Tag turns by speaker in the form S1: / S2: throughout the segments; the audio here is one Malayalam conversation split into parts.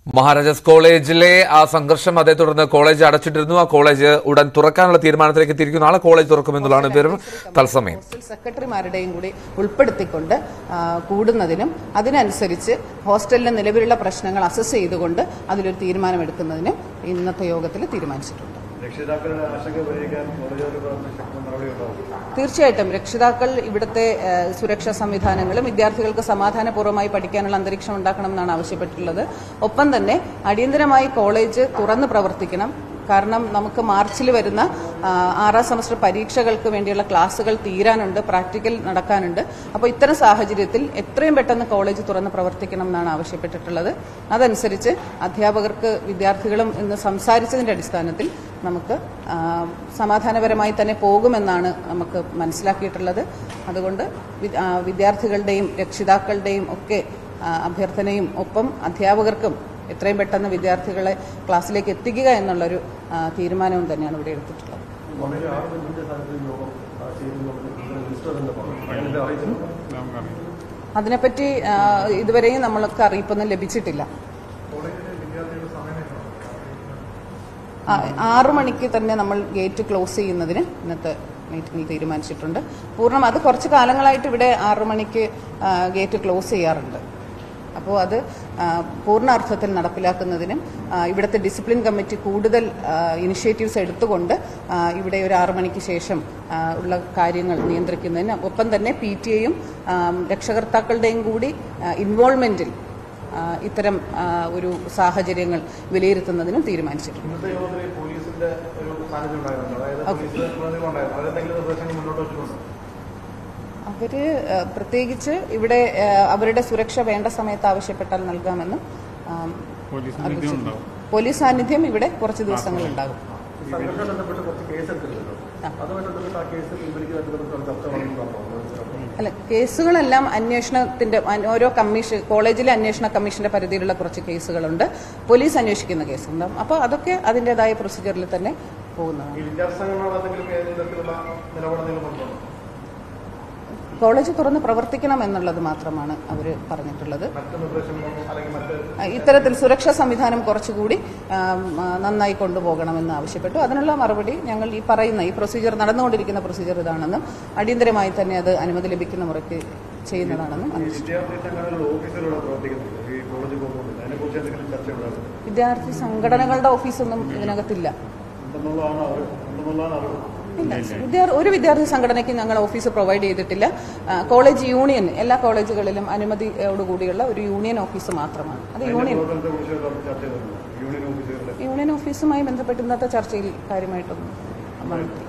S1: മഹാരാജാസ് കോളേജിലെ ആ സംഘർഷം അതേ തുടർന്ന് കോളേജ് അടച്ചിട്ടിരുന്നു ആ കോളേജ് ഉടൻ തുറക്കാനുള്ള തീരുമാനത്തിലേക്ക് തിരിക്കും നാളെ കോളേജ് തുറക്കുമെന്നുള്ളതാണ് വിവരം തത്സമയം
S2: ഹോസ്റ്റൽ സെക്രട്ടറിമാരുടെയും കൂടി ഉൾപ്പെടുത്തിക്കൊണ്ട് ആ, കൂടുന്നതിനും അതിനനുസരിച്ച് ഹോസ്റ്റലിലെ നിലവിലുള്ള പ്രശ്നങ്ങൾ അസസ് ചെയ്തുകൊണ്ട് അതിലൊരു തീരുമാനമെടുക്കുന്നതിനും ഇന്നത്തെ യോഗത്തിൽ തീരുമാനിച്ചിട്ടുണ്ട്
S3: രക്ഷിതാക്കളുടെ ആശങ്ക പരിഹരിക്കാൻ കോളേജുകളുടെ ഭാഗത്ത് ശക്തമായ നടപടിയുണ്ടാവും
S2: തീർച്ചയായിട്ടും രക്ഷിതാക്കൾ ഇവിടുത്തെ ആ, സുരക്ഷാ സംവിധാനങ്ങളും വിദ്യാർത്ഥികൾക്ക് സമാധാനപൂർവ്വമായി പഠിക്കാനുള്ള അന്തരീക്ഷം ഉണ്ടാക്കണം എന്നാണ് ആവശ്യപ്പെട്ടിട്ടുള്ളത് ഒപ്പം തന്നെ അടിയന്തരമായി കോളേജ് തുറന്ന് പ്രവർത്തിക്കണം കാരണം നമുക്ക് മാർച്ചിൽ വരുന്ന ആ, ആറാം സെമസ്റ്റർ പരീക്ഷകൾക്ക് വേണ്ടിയുള്ള ക്ലാസുകൾ തീരാനുണ്ട് പ്രാക്ടിക്കൽ നടക്കാനുണ്ട് അപ്പോൾ ഇത്തരം സാഹചര്യത്തിൽ എത്രയും പെട്ടെന്ന് കോളേജ് തുറന്ന് പ്രവർത്തിക്കണം എന്നാണ് ആവശ്യപ്പെട്ടിട്ടുള്ളത് അതനുസരിച്ച് അധ്യാപകർക്ക് വിദ്യാർത്ഥികളും ഇന്ന് സംസാരിച്ചതിന്റെ അടിസ്ഥാനത്തിൽ നമുക്ക് ആ, സമാധാനപരമായി തന്നെ പോകുമെന്നാണ് നമുക്ക് മനസ്സിലാക്കിയിട്ടുള്ളത് അതുകൊണ്ട് വി- ആ, വിദ്യാർത്ഥികളുടെയും രക്ഷിതാക്കളുടെയും ഒക്കെ ആ, അഭ്യർത്ഥനയും ഒപ്പം അധ്യാപകർക്കും എത്രയും പെട്ടെന്ന് വിദ്യാർത്ഥികളെ ക്ലാസ്സിലേക്ക് എത്തിക്കുക എന്നുള്ളൊരു ആ, തീരുമാനവും തന്നെയാണ് ഇവിടെ എടുത്തിട്ടുള്ളത്
S3: കോളേജ് ആറ് മിനിറ്റ് സ്ഥലത്ത് യോഗം ആ, ചെയ്യുന്നുണ്ട് ലിസ്റ്റ് തന്നെ പറഞ്ഞു അങ്ങനെ അറിയിച്ചിട്ടുണ്ട്
S2: അതിനെപ്പറ്റി ആ, ഇതുവരെയും നമ്മൾക്ക് അറിയിപ്പൊന്നും ലഭിച്ചിട്ടില്ല ആ, ആറു മണിക്ക് തന്നെ നമ്മൾ ഗേറ്റ് ക്ലോസ് ചെയ്യുന്നതിന് ഇന്നത്തെ മീറ്റിംഗിൽ തീരുമാനിച്ചിട്ടുണ്ട് പൂർണ്ണം അത് കുറച്ച് കാലങ്ങളായിട്ട് ഇവിടെ ആറു മണിക്ക് ആ, ഗേറ്റ് ക്ലോസ് ചെയ്യാറുണ്ട് അപ്പോൾ അത് ആ, പൂർണ്ണ അർത്ഥത്തിൽ നടപ്പിലാക്കുന്നതിനും ആ, ഇവിടുത്തെ ഡിസിപ്ലിൻ കമ്മിറ്റി കൂടുതൽ ഇനിഷ്യേറ്റീവ്സ് എടുത്തുകൊണ്ട് ആ, ഇവിടെ ഒരു ആറു മണിക്ക് ശേഷം ആ, ഉള്ള കാര്യങ്ങൾ നിയന്ത്രിക്കുന്നതിന് ഒപ്പം തന്നെ പി ടി എയും രക്ഷകർത്താക്കളുടെയും കൂടി ഇൻവോൾവ്മെന്റിൽ ആ, ഇത്തരം ആ, ഒരു സാഹചര്യങ്ങൾ വിലയിരുത്തുന്നതിനും തീരുമാനിച്ചിട്ടുണ്ട്
S3: ഇന്നത്തെ യോഗത്തിൽ പോലീസിന്റെ ഒരു സാന്നിധ്യം ഉണ്ടായിരുന്നു അതായത് പോലീസ് പ്രതിനിധികൾ ഉണ്ടായിരുന്നു അതെന്തെങ്കിലും നിർദ്ദേശങ്ങൾ മുന്നോട്ട് വെച്ചിട്ടുണ്ടോ
S2: അവര് ആ, പ്രത്യേകിച്ച് ഇവിടെ ആ, അവരുടെ സുരക്ഷ വേണ്ട സമയത്ത് ആവശ്യപ്പെട്ടാൽ നൽകാമെന്ന് ആ, അറിയിച്ചിട്ടുണ്ട്. പോലീസ് സാന്നിധ്യം ഇവിടെ കുറച്ച് ദിവസങ്ങൾ ഉണ്ടാകും
S3: സംഘർഷം ബന്ധപ്പെട്ട് കുറച്ച് കേസ് എടുത്തിട്ടുണ്ടല്ലോ അതുമായി ബന്ധപ്പെട്ട് ആ കേസ് പിൻവലിക്കുന്നതായിട്ട് ബന്ധപ്പെട്ട് ചർച്ച നടന്നിട്ടുണ്ടോ
S2: അല്ല കേസുകളെല്ലാം അന്വേഷണത്തിന്റെ അൻ- ഓരോ കമ്മീഷൻ കോളേജിലെ അന്വേഷണ കമ്മീഷന്റെ പരിധിയിലുള്ള കുറച്ച് കേസുകളുണ്ട് പോലീസ് അന്വേഷിക്കുന്ന കേസുണ്ടാവും അപ്പോൾ അതൊക്കെ അതിൻ്റെതായ പ്രൊസീജിയറിൽ തന്നെ പോകുന്നതാണ്
S3: ഈ വിദ്യാർത്ഥി സംഘടനകൾ എന്തെങ്കിലും ഏതെങ്കിലും തരത്തിലുള്ള നിലപാടെന്തെങ്കിലും കൊണ്ടുവന്നു
S2: കോളേജ് തുറന്ന് പ്രവർത്തിക്കണം എന്നുള്ളത് മാത്രമാണ് അവർ പറഞ്ഞിട്ടുള്ളത്
S3: മറ്റ് നിർദ്ദേശങ്ങളോ അല്ലെങ്കിൽ മറ്റ്
S2: ആ, ഇത്തരത്തിൽ സുരക്ഷാ സംവിധാനം കുറച്ചുകൂടി ആം, ആ, നന്നായി കൊണ്ടുപോകണമെന്ന് ആവശ്യപ്പെട്ടു അതിനുള്ള മറുപടി ഞങ്ങൾ ഈ പറയുന്ന ഈ പ്രൊസീജിയർ നടന്നുകൊണ്ടിരിക്കുന്ന പ്രൊസീജിയർ ഇതാണെന്നും അടിയന്തരമായി തന്നെ അത് അനുമതി ലഭിക്കുന്ന മുറയ്ക്ക് ചെയ്യുന്നതാണെന്നും അറിയിച്ചു
S3: വിദ്യാർത്ഥി സംഘടനകളുടെ ഓഫീസുകളോട് പ്രവർത്തിക്കുന്നില്ല ഈ കോളേജ് പോകുന്നുണ്ട് അതിനെക്കുറിച്ച് എന്തെങ്കിലും ചർച്ച ഉണ്ടാകും
S2: വിദ്യാർത്ഥി സംഘടനകളുടെ ഓഫീസൊന്നും ഇതിനകത്തില്ല
S3: ഉണ്ടെന്നുള്ളതാണ് അറിവ് ഉണ്ടെന്നുള്ളതാണ് അറിവ്
S2: ഇല്ല വിദ്യാർത്ഥി ഒരു വിദ്യാർത്ഥി സംഘടനയ്ക്ക് ഞങ്ങൾ ഓഫീസ് പ്രൊവൈഡ് ചെയ്തിട്ടില്ല ആ, കോളേജ് യൂണിയൻ എല്ലാ കോളേജുകളിലും അനുമതിയോടുകൂടിയുള്ള ഒരു യൂണിയൻ ഓഫീസ് മാത്രമാണ് അത് യൂണിയൻ
S3: പ്രവർത്തനത്തെ കുറിച്ച് ചർച്ച ചെയ്തിട്ടുണ്ട് യൂണിയൻ ഓഫീസുകളുടെ
S2: യൂണിയൻ ഓഫീസുമായി ബന്ധപ്പെട്ട് ഇന്നത്തെ ചർച്ചയിൽ കാര്യമായിട്ടൊന്നും വന്നിട്ടില്ല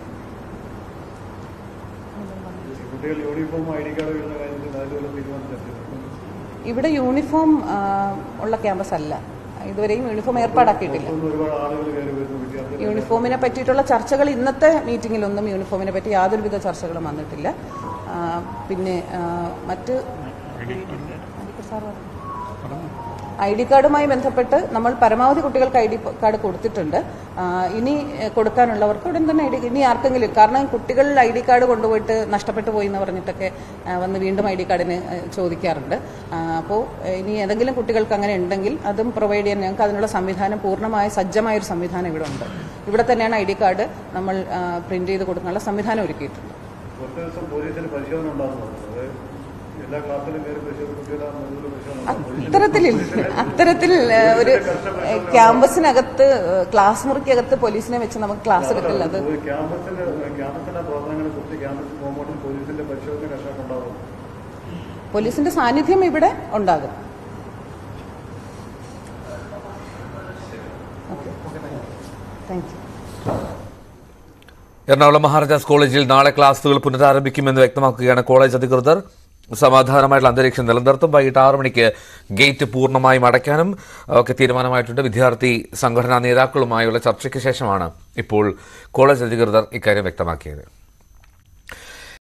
S3: കുട്ടികൾ യൂണിഫോം ഐ ഡി കാർഡ് വരുന്ന കാര്യത്തിൽ അതുപോലെ തീരുമാനം ചർച്ച ചെയ്തിട്ടുണ്ട്
S2: ഇവിടെ യൂണിഫോം ആ, ഉള്ള ക്യാമ്പസ് അല്ല ഇതുവരെയും യൂണിഫോം ഏർപ്പാടാക്കിയിട്ടില്ല
S3: അതുകൊണ്ട് ഒരുപാട് ആളുകൾ കയറി വരുന്നു വിദ്യാർത്ഥികൾ
S2: യൂണിഫോമിനെ പറ്റിയിട്ടുള്ള ചർച്ചകൾ ഇന്നത്തെ മീറ്റിംഗിലൊന്നും യൂണിഫോമിനെ പറ്റി യാതൊരുവിധ ചർച്ചകളും വന്നിട്ടില്ല ആ, പിന്നെ ആ, മറ്റ് സാർ പറഞ്ഞു. ഐ ഡി കാർഡുമായി ബന്ധപ്പെട്ട് നമ്മൾ പരമാവധി കുട്ടികൾക്ക് ഐ ഡി കാർഡ് കൊടുത്തിട്ടുണ്ട് ആ, ഇനി എഹ്, കൊടുക്കാനുള്ളവർക്ക് ഉടൻ തന്നെ ഐ ഡി ഇനി ആർക്കെങ്കിലും കാരണം കുട്ടികൾ ഐ ഡി കാർഡ് കൊണ്ടുപോയിട്ട് നഷ്ടപ്പെട്ടു പോയി എന്ന് പറഞ്ഞിട്ടൊക്കെ ആ, വന്ന് വീണ്ടും ഐ ഡി കാർഡിന് ഏഹ്, ചോദിക്കാറുണ്ട് അപ്പോൾ ഇനി ഏതെങ്കിലും കുട്ടികൾക്ക് അങ്ങനെ ഉണ്ടെങ്കിൽ അതും പ്രൊവൈഡ് ചെയ്യാൻ ഞങ്ങൾക്ക് അതിനുള്ള സംവിധാനം പൂർണ്ണമായ സജ്ജമായ ഒരു സംവിധാനം ഇവിടെ ഉണ്ട് ഇവിടെ തന്നെയാണ് ഐ ഡി കാർഡ് നമ്മൾ പ്രിന്റ് ചെയ്ത് കൊടുക്കാനുള്ള സംവിധാനം ഒരുക്കിയിട്ടുണ്ട്
S3: ഒരു ദിവസം പോലീസിന് പരിശോധന ഉണ്ടാകുന്നത് അത് എല്ലാ ക്ലാസ്സിലും കയറി പരിശോധന കുട്ടികളെ മുഴുവൻ പരിശോധന
S2: അത്തരത്തിൽ അത്തരത്തിൽ ഏഹ്, ഒരു ഏഹ്, ക്യാമ്പസിനകത്ത് ഏഹ്, ക്ലാസ് മുറിക്കകത്ത് പോലീസിനെ വെച്ച് നമുക്ക് ക്ലാസ് എടുക്കില്ല അത്
S3: ഒരു ക്യാമ്പസിന്റെ ക്യാമ്പസിന്റെ പ്രവർത്തനങ്ങളെ കുറിച്ച് ക്യാമ്പസ് പോകുമ്പോൾ പോലീസിന്റെ പരിശോധന കർഷകം ഉണ്ടാവും
S2: പോലീസിന്റെ സാന്നിധ്യം ഇവിടെ ഉണ്ടാകും താങ്ക് യു
S1: എറണാകുളം മഹാരാജാസ് കോളേജിൽ നാളെ ക്ലാസുകൾ പുനരാരംഭിക്കുമെന്ന് വ്യക്തമാക്കുകയാണ് കോളേജ് അധികൃതർ സമാധാനമായിട്ടുള്ള അന്തരീക്ഷം നിലനിർത്തും വൈകിട്ട് ആറു മണിക്ക് ഗേറ്റ് പൂർണ്ണമായും അടയ്ക്കാനും ഒക്കെ തീരുമാനമായിട്ടുണ്ട് വിദ്യാർത്ഥി സംഘടനാ നേതാക്കളുമായുള്ള ചർച്ചയ്ക്ക് ശേഷമാണ് ഇപ്പോൾ കോളേജ് അധികൃതർ ഇക്കാര്യം വ്യക്തമാക്കിയത്